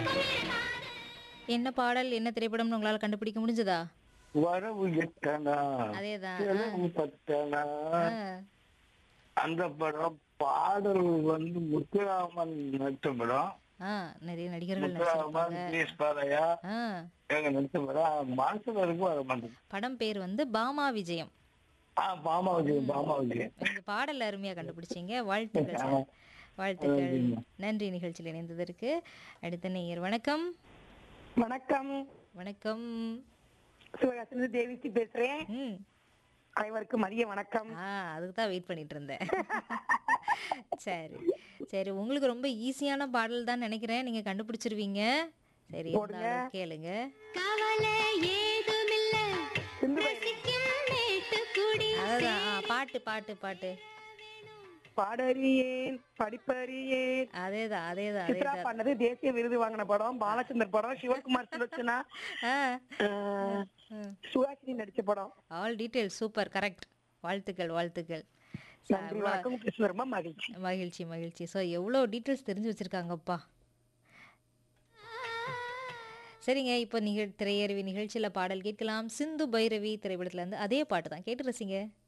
என்ன பாடல் என்ன திரைப்படம்னு உங்களால கண்டுபிடிக்க முடிஞ்சதா வரவு எட்டனா அதேதான் செலவு பத்தனா அந்த படம் பாடல் வந்து முத்துராமன் நடிச்ச படம் ஆ நிறைய நடிகர்கள் முத்துராமன் நடிச்சிருப்பாங்க பி எஸ் பாலையா ஆ எங்க நடிச்ச படம் மனசுல இருக்கும் வர மாட்டேங்குது படம் பேர் வந்து பாமா விஜயம் ஆ பாமா விஜய் பாமா விஜய் இந்த பாடல் அருமையா கண்டுபிடிச்சீங்க வாழ்த்துக்கள் சார் வாழ்த்துக்கள் நன்றி நிகழ்ச்சியில் இணைந்ததற்கு அடுத்த நேயர் வணக்கம் வணக்கம் வணக்கம் சிவகாசிலிருந்து தேவிஸ்ரீ பேசுறேன் ம் அனைவருக்கும் மதிய வணக்கம் ஆ அதுக்கு தான் வெயிட் பண்ணிட்டு இருந்தேன் சரி சரி உங்களுக்கு ரொம்ப ஈஸியான பாடல் தான் நினைக்கிறேன் நீங்க கண்டுபிடிச்சிருவீங்க சரி இருந்தாலும் கேளுங்க கவலை ஏதுமில்ல சிந்து ரசிக்கும் மேட்டுக்குடி அதான் ஆ, பாட்டு பாட்டு பாட்டு பாடறியேன் படிப்பறியேன் அதேதான் அதேதான் சித்ரா அதேதான் பண்ணது தேசிய விருது வாங்கின படம் பாலச்சந்தர் படம் சிவகுமார் சுலோச்சனா ஆ ஆஹ், சுஹாசினி நடிச்ச படம் ஆல் டீட்டெயில் சூப்பர் கரெக்ட் வாழ்த்துக்கள் வாழ்த்துக்கள் So, நன்றி வணக்கம் கிருஷ்ண ரொம்ப மகிழ்ச்சி மகிழ்ச்சி மகிழ்ச்சி ஸோ எவ்வளோ டீட்டெயில்ஸ் தெரிஞ்சு வச்சுருக்காங்கப்பா சரிங்க இப்போ நிகழ் திரையருவி நிகழ்ச்சியில் பாடல் கேட்கலாம் சிந்து பைரவி திரைப்படத்துல இருந்து அதே பாட்டு தான் கேட்டு ரசிங்க